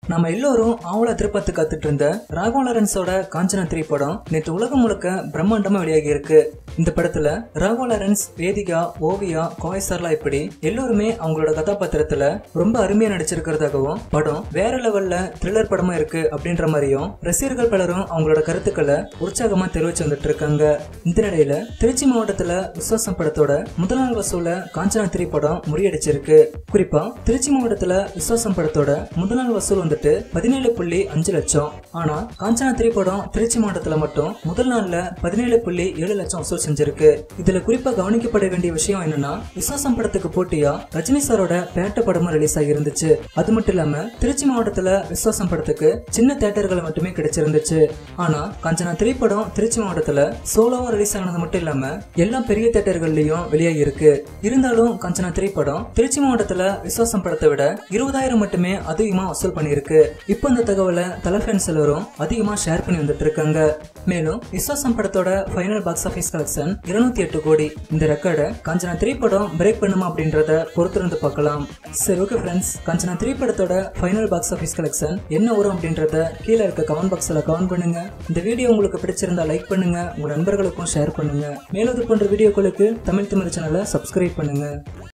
நம்ம எல்லோரும் ஆவல திருப்பத்து காத்துட்டு இருந்த ராகவா லாரன்ஸோட காஞ்சனா த்ரீ படம் நேற்று உலகம் முழுக்க பிரம்மாண்டமா வெளியாகி இருக்கு இந்த படத்துல ராகவா லாரன்ஸ் வேதிகா ஓவியா கோயசர்லா இப்படி எல்லோருமே அவங்களோட கதாபாத்திரத்துல ரொம்ப அருமையா நடிச்சிருக்கிறதாகவும் படம் வேற லெவல்ல த்ரில்லர் படமா இருக்கு அப்படின்ற மாதிரியும் ரசிகர்கள் பலரும் அவங்களோட கருத்துக்களை உற்சாகமா தெரிவிச்சு வந்துட்டு இருக்காங்க இந்த நிலையில திருச்சி மாவட்டத்துல விஸ்வாசம் படத்தோட முதல் நாள் வசூல காஞ்சனா த்ரீ படம் முறியடிச்சிருக்கு குறிப்பா திருச்சி மாவட்டத்துல விஸ்வாசம் படத்தோட முதல் நாள் வசூல் வந்துட்டு பதினேழு புள்ளி அஞ்சு லட்சம் ஆனா காஞ்சனா த்ரீ படம் திருச்சி மாவட்டத்துல மட்டும் முதல் நாள்ல பதினேழு புள்ளி ஏழு லட்சம் வசூல் செஞ்சிருக்கு இதுல குறிப்பா கவனிக்கப்பட வேண்டிய விஷயம் என்னன்னா விஸ்வாசம் படத்துக்கு போட்டியா ரஜினி சாரோட பேட்ட படமும் ரிலீஸ் ஆகி இருந்துச்சு அது மட்டும் இல்லாம திருச்சி மாவட்டத்துல விஸ்வாசம் படத்துக்கு சின்ன தேட்டர்கள் மட்டுமே கிடைச்சிருந்துச்சு ஆனா காஞ்சனா த்ரீ படம் திருச்சி மாவட்டத்துல சோலோவா ரிலீஸ் ஆனது மட்டும் இல்லாம எல்லா பெரிய தேட்டர்கள்லயும் வெளியாகி இருக்கு இருந்தாலும் காஞ்சனா த்ரீ படம் திருச்சி மாவட்டத்துல விஸ்வாசம் படத்தை விட இருபதாயிரம் மட்டுமே அதிகமா வசூல் பண்ணியிருக்கு இப்போ இந்த தகவலை தல ஃபேன்ஸ் எல்லாரும் அதிகமா ஷேர் பண்ணி வந்துட்டு இருக்காங்க மேலும் விஸ்வாசம் படத்தோட ஃபைனல் பாக்ஸ் ஆஃபீஸ் கலெக்ஷன் இருநூத்தி எட்டு கோடி இந்த ரெக்கார்டை காஞ்சனா த்ரீ படம் பிரேக் பண்ணுமா அப்படின்றத பொறுத்திருந்து பார்க்கலாம் சரி ஓகே ஃப்ரெண்ட்ஸ் காஞ்சனா த்ரீ படத்தோட ஃபைனல் பாக்ஸ் ஆஃபீஸ் கலெக்ஷன் என்ன வரும் அப்படின்றத கீழே இருக்க கமெண்ட் பாக்ஸ்ல கமெண்ட் பண்ணுங்க இந்த வீடியோ உங்களுக்கு பிடிச்சிருந்தா லைக் பண்ணுங்க உங்க நண்பர்களுக்கும் ஷேர் பண்ணுங்க மேலும் இது போன்ற வீடியோக்களுக்கு தமிழ் தமிழ் சேனலை சப்ஸ்கிரைப் பண்ணுங்க